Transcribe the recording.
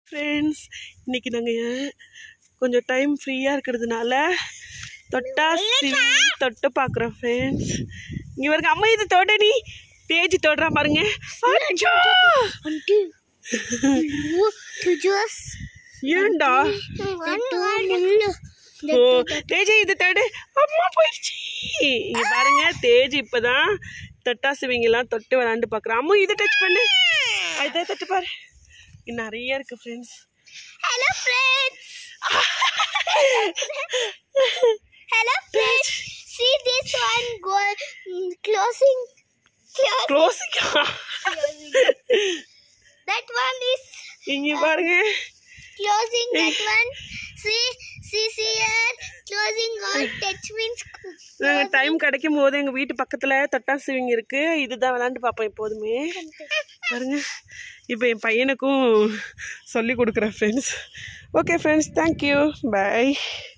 Friends இன்னைக்கு நாங்கள் கொஞ்சம் டைம் ஃப்ரீயாக இருக்கிறதுனால தொட்டா சிவி தொட்டு பார்க்குறோம் ஃப்ரெண்ட்ஸ் இங்கே பாருங்க அம்மா இது தொட நீ தேஜி தொடுறா பாருங்க அச்சோ! One, two, two juice. ஏன்டா One, one. ஓ தேஜி இது தொடு அம்மா போயிடுச்சு இங்க பாருங்க தேஜி இப்பதான் தொட்டா சிவிங்கெல்லாம் தொட்டு விளாண்டு பார்க்குறோம் அம்மா இதை டச் பண்ணு இதை தொட்டு பாரு இங்க நிறைய இருக்கு friends Hello, friends. Hello, friends. See this one go mm, closing. Closing. க்ளோஸிங்கா That one is இங்க பாருங்க closing. That one. See, see, see here. Closing all touch means. நாங்கள் டைம் கிடைக்கும் போது எங்கள் வீட்டு பக்கத்தில் தொட்டா சிவிங்க இருக்கு இதுதான் விளாண்டு பார்ப்போம் எப்போதுமே பாருங்க இப்போ என் பையனுக்கும் சொல்லி கொடுக்குறேன் friends okay friends thank you by